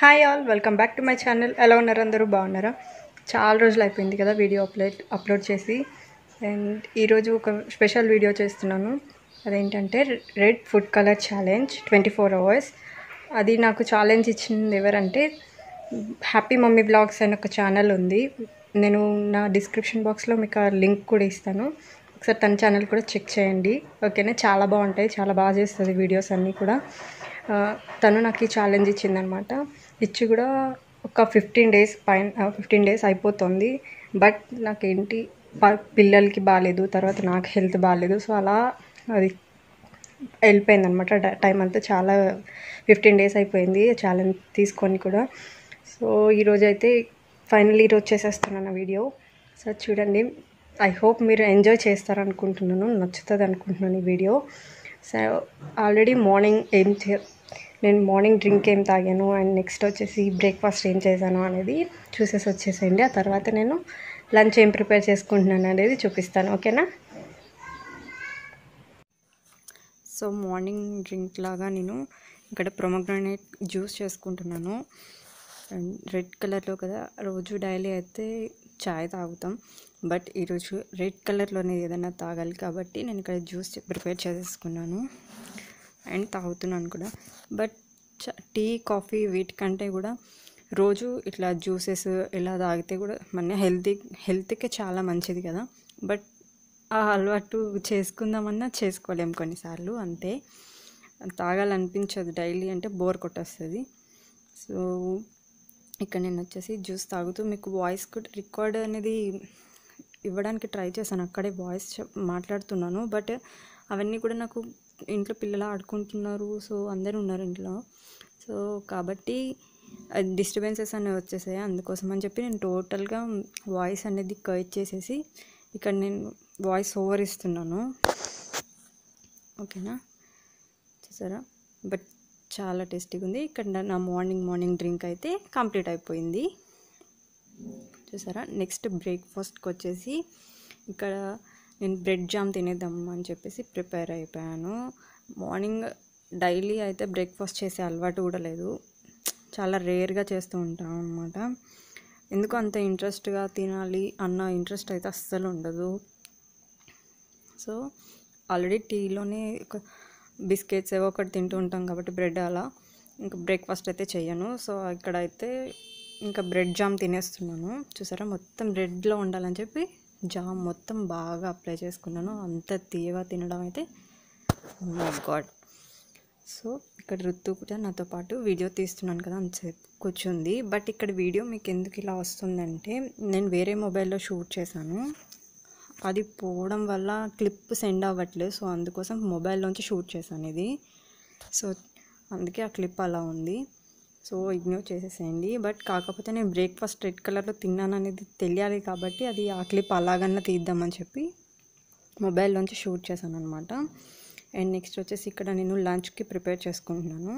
hi all welcome back to my channel ఎలా ఉన్నారు అందరూ బాగున్నారా చాలా రోజులు అయిపోయింది కదా వీడియో అప్లోడ్ అప్లోడ్ చేసి అండ్ ఈరోజు ఒక స్పెషల్ వీడియో చేస్తున్నాను అదేంటంటే red food colour challenge twenty four hours అది నాకు ఛాలెంజ్ ఇచ్చింది ఎవరంటే హ్యాపీ మమ్మీ బ్లాగ్స్ అని ఒక ఛానల్ ఉంది నేను నా డిస్క్రిప్షన్ బాక్స్లో మీకు ఆ లింక్ కూడా ఇస్తాను ఒకసారి తన ఛానల్ కూడా చెక్ చేయండి ఓకేనా చాలా బాగుంటాయి చాలా బాగా చేస్తుంది వీడియోస్ అన్నీ కూడా ఆ, తను నాకు ఈ ఛాలెంజ్ ఇచ్చిందనమాట ఇచ్చి కూడా ఒక ఫిఫ్టీన్ డేస్ పైన ఫిఫ్టీన్ డేస్ అయిపోతుంది బట్ నాకేంటి ప- పిల్లలకి బాగాలేదు తర్వాత నాకు హెల్త్ బాగాలేదు సో అలా అది వెళ్ళిపోయింది అనమాట టైం అంతా చాలా ఫిఫ్టీన్ డేస్ అయిపోయింది ఛాలెంజ్ తీసుకొని కూడా సో ఈరోజు అయితే ఫైనల్ ఈరోజు చేసేస్తున్నాను వీడియో సో చూడండి ఐ హోప్ మీరు ఎంజాయ్ చేస్తారనుకుంటున్నాను నచ్చుతుంది అనుకుంటున్నాను ఈ వీడియో సో ఆల్రెడీ మార్నింగ్ ఏం చే నేను మార్నింగ్ డ్రింక్ ఏం తాగాను అండ్ నెక్స్ట్ వచ్చేసి బ్రేక్ఫాస్ట్ ఏం చేశాను అనేది చూసేసి వచ్చేసేయండి ఆ తర్వాత నేను లంచ్ ఏం ప్రిపేర్ చేసుకుంటున్నాను అనేది చూపిస్తాను ఓకేనా సో మార్నింగ్ డ్రింక్ లాగా నేను ఇక్కడ ప్రొమగ్రానేట్ జ్యూస్ చేసుకుంటున్నాను అండ్ రెడ్ కలర్లో కదా రోజు డైలీ అయితే చాయ్ తాగుతాం బట్ ఈరోజు రెడ్ కలర్లోనే ఏదైనా తాగాలి కాబట్టి నేను ఇక్కడ జ్యూస్ ప్రిపేర్ చేసేసుకున్నాను అండ్ తాగుతున్నాను కూడా బట్ చ- టీ కాఫీ వీటికంటే కూడా రోజు ఇట్లా జ్యూసెస్ ఇలా తాగితే కూడా మన హెల్తీ హెల్త్కి చాలా మంచిది కదా బట్ ఆ అలవాటు చేసుకుందామన్నా చేసుకోలేం కొన్నిసార్లు అంతే తాగాలనిపించదు డైలీ అంటే బోర్ కొట్టేస్తుంది సో ఇక్కడ నేను వచ్చేసి జ్యూస్ తాగుతూ మీకు వాయిస్ కూడా రికార్డ్ అనేది ఇవ్వడానికి ట్రై చేశాను అక్కడే వాయిస్ చెప్- మాట్లాడుతున్నాను బట్ అవన్నీ కూడా నాకు ఇంట్లో పిల్లలు ఆడుకుంటున్నారు సో అందరూ ఉన్నారు ఇంట్లో సో కాబట్టి డిస్టర్బెన్సెస్ అనేవి వచ్చేసాయి అందుకోసం అని చెప్పి నేను టోటల్గా వాయిస్ అనేది కట్ చేసేసి ఇక్కడ నేను వాయిస్ ఓవర్ ఇస్తున్నాను ఓకేనా చూసారా బట్ చాలా టేస్టీగా ఉంది ఇక్కడ నా- నా మార్నింగ్ మార్నింగ్ డ్రింక్ అయితే కంప్లీట్ అయిపోయింది చూసారా నెక్స్ట్ బ్రేక్ఫాస్ట్కి వచ్చేసి ఇక్కడ నేను బ్రెడ్ జామ్ తినేద్దాం అని చెప్పేసి ప్రిపేర్ అయిపోయాను మార్నింగ్ డైలీ అయితే బ్రేక్ఫాస్ట్ చేసే అలవాటు కూడా లేదు చాలా రేర్గా చేస్తూ ఉంటాను అనమాట ఎందుకు అంత ఇంట్రెస్ట్గా తినాలి అన్న ఇంట్రెస్ట్ అయితే అస్సలు ఉండదు సో ఆల్రెడీ టీలోనే ఒక బిస్కెట్స్ ఏవో ఒకటి తింటూ ఉంటాం కాబట్టి బ్రెడ్ అలా ఇంకా బ్రేక్ఫాస్ట్ అయితే చెయ్యను సో ఇక్కడ అయితే ఇంకా బ్రెడ్ జామ్ తినేస్తున్నాను చూసారా మొత్తం బ్రెడ్లో ఉండాలని చెప్పి జామ్ మొత్తం బాగా అప్లై చేసుకున్నాను అంత తీయగా తినడం అయితే మై గాడ్ సో ఇక్కడ ఋతు కూడా నాతో పాటు వీడియో తీస్తున్నాను కదా అంతసేపు కూర్చుంది బట్ ఇక్కడ వీడియో మీకు ఎందుకు ఇలా వస్తుందంటే నేను వేరే మొబైల్లో షూట్ చేశాను అది పోవడం వల్ల క్లిప్ సెండ్ అవ్వట్లేదు సో అందుకోసం మొబైల్లోంచి షూట్ చేశాను ఇది సో అందుకే ఆ క్లిప్ అలా ఉంది సో ఇగ్నోర్ చేసేసేయండి బట్ కాకపోతే నేను బ్రేక్ఫాస్ట్ రెడ్ కలర్లో తిన్నాను అనేది తెలియాలి కాబట్టి అది ఆ క్లిప్ అలాగన్నా తీద్దామని చెప్పి మొబైల్లోంచి షూట్ చేశాను అనమాట అండ్ నెక్స్ట్ వచ్చేసి ఇక్కడ నేను లంచ్కి ప్రిపేర్ చేసుకుంటున్నాను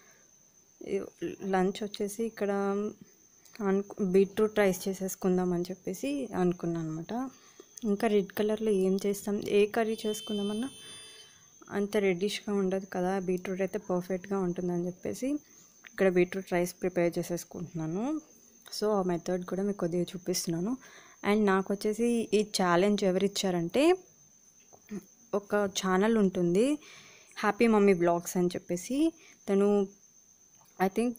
లంచ్ వచ్చేసి ఇక్కడ అనుకు బీట్రూట్ రైస్ చేసేసుకుందాం అని చెప్పేసి అనుకున్నాను అనమాట ఇంకా రెడ్ కలర్లో ఏం చేస్తాం ఏ కర్రీ చేసుకుందామన్నా అంత రెడ్డిష్గా ఉండదు కదా బీట్రూట్ అయితే పర్ఫెక్ట్గా ఉంటుందని చెప్పేసి ఇక్కడ బీట్రూట్ రైస్ ప్రిపేర్ చేసేసుకుంటున్నాను సో ఆ మెథడ్ కూడా మీకు కొద్దిగా చూపిస్తున్నాను అండ్ నాకు వచ్చేసి ఈ ఛాలెంజ్ ఎవరు ఇచ్చారంటే ఒక ఛానల్ ఉంటుంది హ్యాపీ మమ్మీ బ్లాగ్స్ అని చెప్పేసి తను ఐ థింక్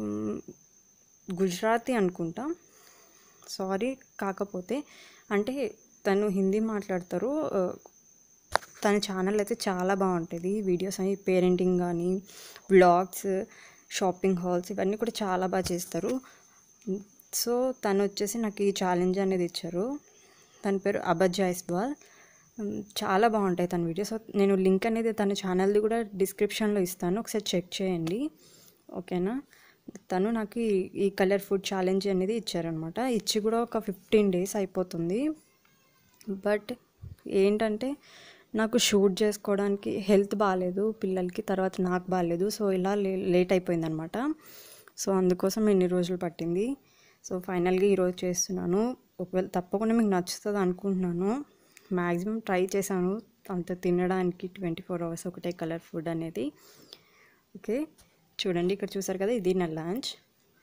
గుజరాతీ అనుకుంటా సారీ కాకపోతే అంటే తను హిందీ మాట్లాడతారు ఆ, తన ఛానల్ అయితే చాలా బాగుంటుంది వీడియోస్ అని పేరెంటింగ్ కానీ వ్లాగ్స్ షాపింగ్ హాల్స్ ఇవన్నీ కూడా చాలా బాగా చేస్తారు సో తను వచ్చేసి నాకు ఈ ఛాలెంజ్ అనేది ఇచ్చారు తన పేరు అబద్ జైస్వాల్ ఉమ్, చాలా బాగుంటాయి తన వీడియోస్ నేను లింక్ అనేది తన ఛానల్ది కూడా డిస్క్రిప్షన్లో ఇస్తాను ఒకసారి చెక్ చేయండి ఓకేనా తను నాకు ఈ- ఈ కలర్ ఫుడ్ ఛాలెంజ్ అనేది ఇచ్చారనమాట ఇచ్చి కూడా ఒక ఫిఫ్టీన్ డేస్ అయిపోతుంది బట్ ఏంటంటే నాకు షూట్ చేసుకోవడానికి హెల్త్ బాగాలేదు పిల్లలకి తర్వాత నాకు బాగాలేదు సో ఇలా లే లేట్ అయిపోయిందనమాట సో అందుకోసం ఎన్ని రోజులు పట్టింది సో ఫైనల్గా ఈరోజు చేస్తున్నాను ఒకవేళ తప్పకుండా మీకు నచ్చుతుంది అనుకుంటున్నాను మ్యాక్సిమం ట్రై చేశాను అంత తినడానికి ట్వంటీ ఫోర్ అవర్స్ ఒకటే కలర్ ఫుడ్ అనేది ఓకే చూడండి ఇక్కడ చూసారు కదా ఇది నా lunch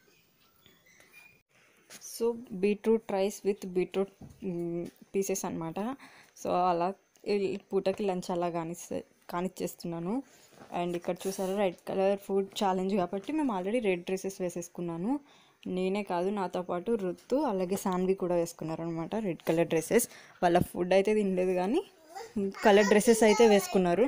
so beetroot rice with beetroot pieces అనమాట సో అలా ఈ పూటకి లంచ్ అలా కానిస్తే కానిచ్చేస్తున్నాను అండ్ ఇక్కడ చూసారా రెడ్ కలర్ ఫుడ్ ఛాలెంజ్ కాబట్టి మేము ఆల్రెడీ రెడ్ డ్రెస్సెస్ వేసేసుకున్నాను నేనే కాదు నాతో పాటు రుత్తు అలాగే సాన్వి కూడా వేసుకున్నారు అనమాట రెడ్ కలర్ డ్రెస్సెస్ వాళ్ళ ఫుడ్ అయితే తినలేదు కానీ కలర్ డ్రెస్సెస్ అయితే వేసుకున్నారు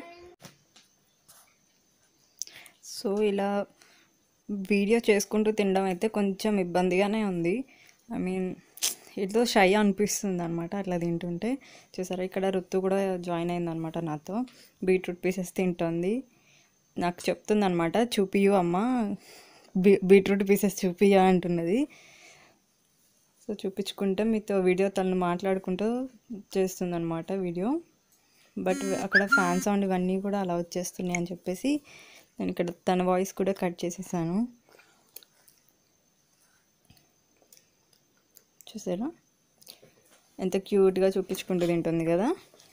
సో ఇలా వీడియో చేసుకుంటూ తినడం అయితే కొంచెం ఇబ్బందిగానే ఉంది ఐ మీన్ ఏదో షై అనిపిస్తుంది అనమాట అట్లా తింటుంటే చూసారా ఇక్కడ రుత్తు కూడా జాయిన్ అయింది అనమాట నాతో బీట్రూట్ పీసెస్ తింటుంది నాకు చెప్తుంది అనమాట చూపియు అమ్మ బీ బీట్రూట్ పీసెస్ చూపియా అంటున్నది సో చూపించుకుంటే మీతో వీడియో తను మాట్లాడుకుంటూ చేస్తుంది అనమాట వీడియో బట్ అక్కడ ఫ్యాన్ సౌండ్ ఇవన్నీ కూడా అలా వచ్చేస్తున్నాయి అని చెప్పేసి నేను ఇక్కడ తన వాయిస్ కూడా కట్ చేసేసాను చూసారా ఎంత క్యూట్గా చూపించుకుంటూ తింటుంది కదా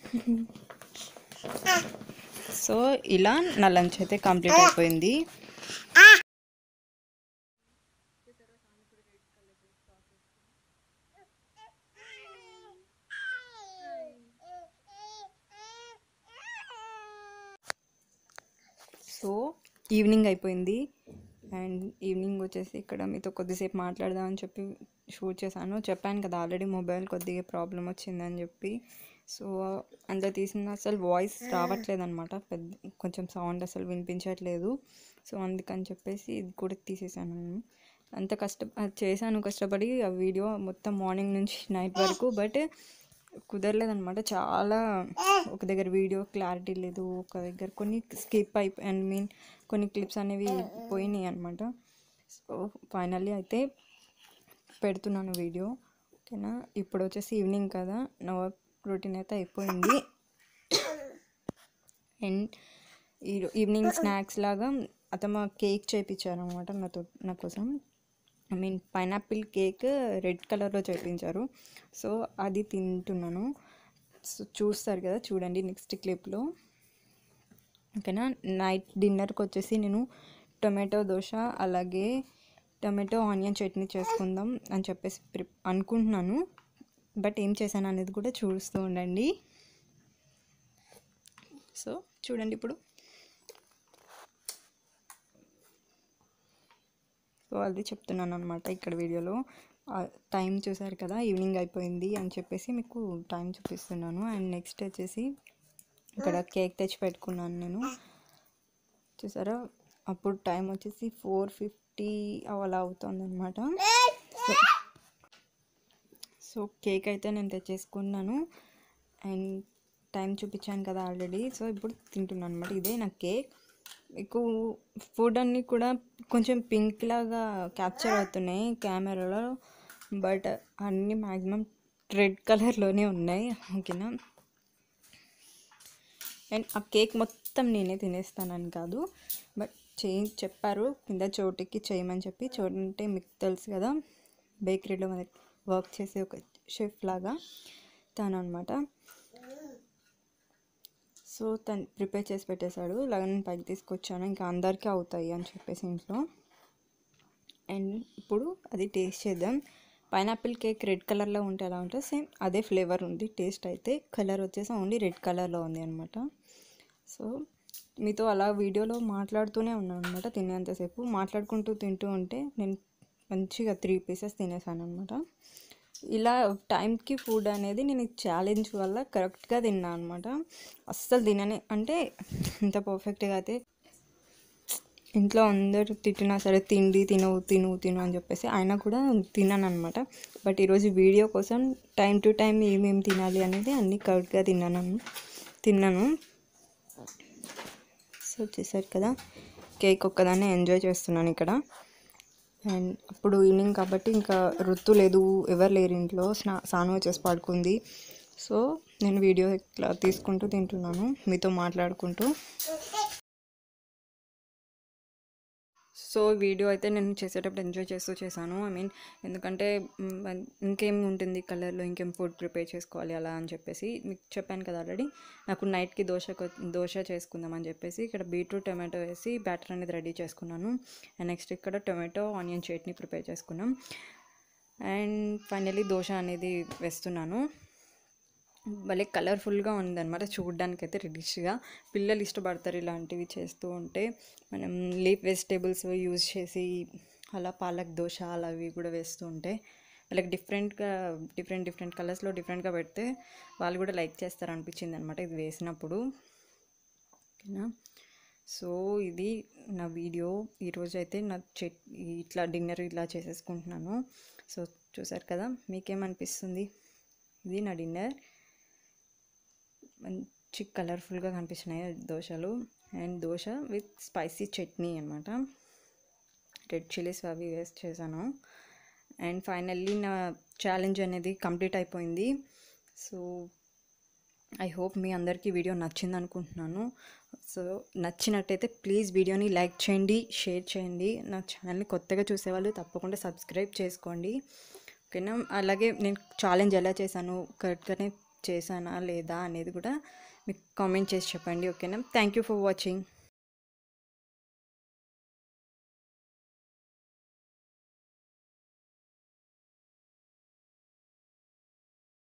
సో ఇలా నా లంచ్ అయితే కంప్లీట్ అయిపోయింది సో ఈవినింగ్ అయిపోయింది అండ్ ఈవినింగ్ వచ్చేసి ఇక్కడ మీతో కొద్దిసేపు మాట్లాడదామని చెప్పి షూట్ చేశాను చెప్పాను కదా ఆల్రెడీ మొబైల్ కొద్దిగా ప్రాబ్లం వచ్చిందని చెప్పి సో అందులో తీసిన అసలు వాయిస్ రావట్లేదు అనమాట పెద్ద కొంచెం సౌండ్ అసలు వినిపించట్లేదు సో అందుకని చెప్పేసి ఇది కూడా తీసేసాను నేను అంత కష్ట అది చేశాను కష్టపడి ఆ వీడియో మొత్తం మార్నింగ్ నుంచి నైట్ వరకు బట్ కుదరలేదనమాట చాలా ఒక దగ్గర వీడియో క్లారిటీ లేదు ఒక దగ్గర కొన్ని స్కిప్ అయిపోయి ఐ మీన్ కొన్ని క్లిప్స్ అనేవి పోయినాయి అనమాట సో ఫైనల్లీ అయితే పెడుతున్నాను వీడియో ఓకేనా ఇప్పుడు వచ్చేసి ఈవినింగ్ కదా నా వర్క్ రొటీన్ అయితే అయిపోయింది అండ్ ఈ ఈవినింగ్ స్నాక్స్ లాగా అతను కేక్ చేయించారు అనమాట నాతో నా కోసం I mean pineapple cake red కలర్లో చేయించారు సో అది తింటున్నాను సో చూస్తారు కదా చూడండి నెక్స్ట్ క్లిప్లో ఓకేనా నైట్ డిన్నర్కి వచ్చేసి నేను టొమాటో దోశ అలాగే టొమాటో ఆనియన్ చట్నీ చేసుకుందాం అని చెప్పేసి ప్రి అనుకుంటున్నాను బట్ ఏం చేశాను అనేది కూడా చూస్తూ ఉండండి సో చూడండి ఇప్పుడు సో అది చెప్తున్నాను అనమాట ఇక్కడ వీడియోలో టైం చూసారు కదా ఈవినింగ్ అయిపోయింది అని చెప్పేసి మీకు టైం చూపిస్తున్నాను అండ్ నెక్స్ట్ వచ్చేసి ఇక్కడ కేక్ తెచ్చి పెట్టుకున్నాను నేను చూసారా అప్పుడు టైం వచ్చేసి ఫోర్ ఫిఫ్టీ అలా అవుతుంది అనమాట సో సో కేక్ అయితే నేను తెచ్చేసుకున్నాను అండ్ టైం చూపించాను కదా ఆల్రెడీ సో ఇప్పుడు తింటున్నాను అనమాట ఇదే నా కేక్ మీకు ఫుడ్ అన్నీ కూడా కొంచెం పింక్ లాగా క్యాప్చర్ అవుతున్నాయి కెమెరాలో బట్ అన్నీ మ్యాక్సిమం రెడ్ కలర్లోనే ఉన్నాయి ఓకేనా అండ్ ఆ కేక్ మొత్తం నేనే తినేస్తానని కాదు బట్ చేయి చెప్పారు కింద చోటుకి చేయమని చెప్పి చోటు అంటే మీకు తెలుసు కదా బేకరీలో మనకి వర్క్ చేసే ఒక షెఫ్ లాగా తను అనమాట సో తను ప్రిపేర్ చేసి పెట్టేశాడు ఇలాగ నేను పైకి తీసుకొచ్చాను ఇంకా అందరికీ అవుతాయి అని చెప్పేసి ఇంట్లో అండ్ ఇప్పుడు అది టేస్ట్ చేద్దాం పైనాపిల్ కేక్ రెడ్ కలర్లో ఉంటే ఎలా ఉంటుంది సేమ్ అదే ఫ్లేవర్ ఉంది టేస్ట్ అయితే కలర్ వచ్చేసి ఓన్లీ రెడ్ కలర్లో ఉంది అనమాట సో మీతో అలా వీడియోలో మాట్లాడుతూనే ఉన్నాను అనమాట తినేంతసేపు మాట్లాడుకుంటూ తింటూ ఉంటే నేను మంచిగా త్రీ పీసెస్ తినేసాను అనమాట ఇలా టైంకి ఫుడ్ అనేది నేను ఛాలెంజ్ వల్ల కరెక్ట్గా తిన్నా అనమాట అస్సలు తిననే అంటే ఇంత పర్ఫెక్ట్గా అయితే ఇంట్లో అందరూ తిట్టినా సరే తిండి తిను తిను తిను అని చెప్పేసి అయినా కూడా తిన్నాను అనమాట బట్ ఈరోజు వీడియో కోసం టైం టు టైం ఏమేమి తినాలి అనేది అన్నీ కరెక్ట్గా తిన్నాను తిన్నాను సో చేశారు కదా కేక్ ఒక్కదాన్ని ఎంజాయ్ చేస్తున్నాను ఇక్కడ అండ్ అప్పుడు ఈవినింగ్ కాబట్టి ఇంకా రుత్తు లేదు ఎవరు లేరు ఇంట్లో స్నా స్నానం చేసి పడుకుంది సో నేను వీడియో ఇట్లా తీసుకుంటూ తింటున్నాను మీతో మాట్లాడుకుంటూ సో వీడియో అయితే నేను చేసేటప్పుడు ఎంజాయ్ చేస్తూ చేశాను ఐ మీన్ ఎందుకంటే మ్, ఇంకేం ఉంటుంది కలర్లో ఇంకేం ఫుడ్ ప్రిపేర్ చేసుకోవాలి అలా అని చెప్పేసి మీకు చెప్పాను కదా ఆల్రెడీ నాకు నైట్కి దోశ కొ- దోశ చేసుకుందాం అని చెప్పేసి ఇక్కడ బీట్రూట్ టమాటో వేసి బ్యాటర్ అనేది రెడీ చేసుకున్నాను అండ్ నెక్స్ట్ ఇక్కడ టొమాటో ఆనియన్ చట్నీ ప్రిపేర్ చేసుకున్నాం అండ్ ఫైనలీ దోశ అనేది వేస్తున్నాను భలే కలర్ఫుల్గా ఉందన్నమాట చూడడానికి అయితే రిడిష్గా పిల్లలు ఇష్టపడతారు ఇలాంటివి చేస్తూ ఉంటే మనం లీఫ్ వెజిటేబుల్స్ యూజ్ చేసి అలా పాలక్ దోశ అలా అవి కూడా వేస్తూ ఉంటే వాళ్ళకి డిఫరెంట్గా డిఫరెంట్ డిఫరెంట్ కలర్స్లో డిఫరెంట్గా పెడితే వాళ్ళు కూడా లైక్ చేస్తారు అనిపించింది అనమాట ఇది వేసినప్పుడు ఓకేనా సో ఇది నా వీడియో ఈరోజు అయితే నా చెట్ ఇట్లా డిన్నర్ ఇలా చేసేసుకుంటున్నాను సో చూసారు కదా మీకేమనిపిస్తుంది ఇది నా డిన్నర్ మంచి కలర్ఫుల్గా కనిపిస్తున్నాయి దోశలు and dosa with spicy chutney అనమాట రెడ్ చిల్లీస్ అవి వేస్ట్ చేశాను అండ్ ఫైనల్లీ నా ఛాలెంజ్ అనేది కంప్లీట్ అయిపోయింది సో ఐ హోప్ మీ అందరికీ వీడియో నచ్చింది అనుకుంటున్నాను సో నచ్చినట్టయితే ప్లీజ్ వీడియోని లైక్ చేయండి షేర్ చేయండి నా ఛానల్ని కొత్తగా చూసేవాళ్ళు తప్పకుండా సబ్స్క్రైబ్ చేసుకోండి ఓకేనా అలాగే నేను ఛాలెంజ్ ఎలా చేశాను కరెక్ట్గానే చేశానా లేదా అనేది కూడా మీకు కామెంట్ చేసి చెప్పండి ఓకేనా థ్యాంక్ యూ ఫర్ వాచింగ్